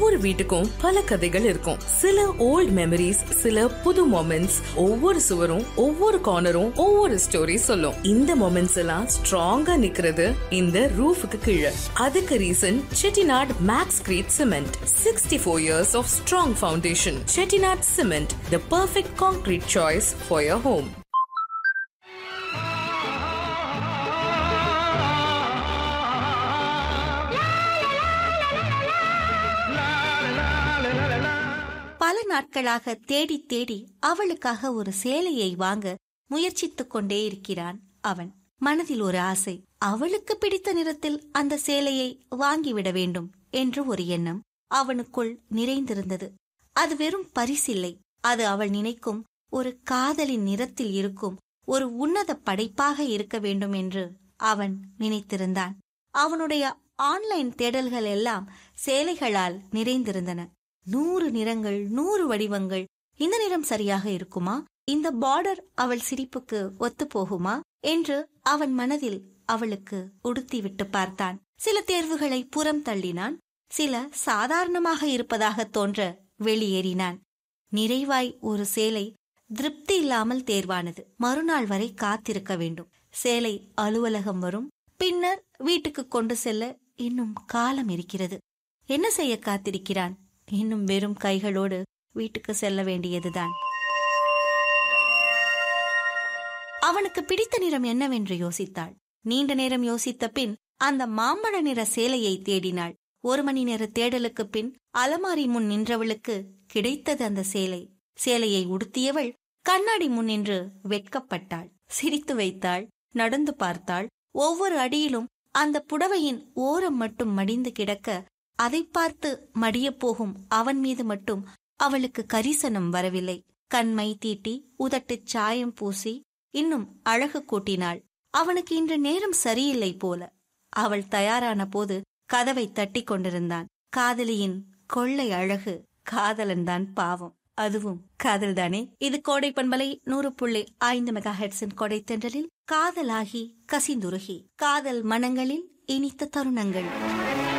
ஒவ்வொரு வீட்டுக்கும் பல கதைகள் இருக்கும் சில ஓல்ட் மெமரிஸ் சில புது மொமெண்ட்ஸ் ஒவ்வொரு சுவரும் ஒவ்வொரு கார்னரும் ஒவ்வொரு ஸ்டோரி சொல்லும் இந்த மொமெண்ட்ஸ் எல்லாம் ஸ்ட்ராங்கா நிக்கிறது இந்த ரூஃபுக்கு கீழே அதுக்கு reason Chettinad maxcrete cement sixty four years of strong foundation Chettinad cement the perfect concrete choice for your home பல நாட்களாக தேடி தேடி அவளுக்காக ஒரு சேலையை வாங்க முயற்சித்துக் கொண்டே இருக்கிறான் அவன் மனதில் ஒரு ஆசை அவளுக்கு பிடித்த நிறத்தில் அந்த சேலையை வாங்கிவிட வேண்டும் என்று ஒரு எண்ணம் அவனுக்குள் நிறைந்திருந்தது அது வெறும் பரிசில்லை அது அவள் நினைக்கும் ஒரு காதலின் நிறத்தில் இருக்கும் ஒரு உன்னத படைப்பாக இருக்க வேண்டும் என்று அவன் நினைத்திருந்தான் அவனுடைய ஆன்லைன் தேடல்கள் எல்லாம் சேலைகளால் நிறைந்திருந்தன நூறு நிறங்கள் நூறு வடிவங்கள் இந்த நிறம் சரியாக இருக்குமா இந்த பார்டர் அவள் சிரிப்புக்கு ஒத்து போகுமா என்று அவன் மனதில் அவளுக்கு உடுத்திவிட்டு பார்த்தான் சில தேர்வுகளை புறம் தள்ளினான் சில சாதாரணமாக இருப்பதாக தோன்ற வெளியேறினான் நிறைவாய் ஒரு சேலை திருப்தி இல்லாமல் தேர்வானது மறுநாள் வரை காத்திருக்க வேண்டும் சேலை அலுவலகம் வரும் பின்னர் வீட்டுக்கு கொண்டு செல்ல இன்னும் காலம் இருக்கிறது என்ன செய்ய காத்திருக்கிறான் இன்னும் வெறும் கைகளோடு வீட்டுக்கு செல்ல வேண்டியதுதான் அவனுக்கு பிடித்த நிறம் என்னவென்று யோசித்தாள் நீண்ட நேரம் யோசித்த பின் அந்த மாம்பழ நிற சேலையை தேடினாள் ஒரு மணி நேர தேடலுக்கு பின் அலமாரி முன் நின்றவளுக்கு கிடைத்தது அந்த சேலை சேலையை உடுத்தியவள் கண்ணாடி முன் நின்று வெட்கப்பட்டாள் சிரித்து வைத்தாள் நடந்து பார்த்தாள் ஒவ்வொரு அடியிலும் அந்த புடவையின் ஓரம் மட்டும் மடிந்து கிடக்க அதை பார்த்து மடியப் போகும் அவன் மீது மட்டும் அவளுக்கு கரிசனம் வரவில்லை கண்மை தீட்டி உதட்டுச் சாயம் பூசி இன்னும் அழகு கூட்டினாள் அவனுக்கு இன்று நேரம் சரியில்லை போல அவள் தயாரான போது கதவை தட்டி கொண்டிருந்தான் காதலியின் கொள்ளை அழகு காதலன்தான் பாவம் அதுவும் காதல்தானே இது கோடை பண்பலை நூறு புள்ளி ஐந்து மெகா ஹெட்ஸின் கொடை தென்றலில் காதலாகி கசிந்துருகி காதல் மனங்களில் இனித்த தருணங்கள்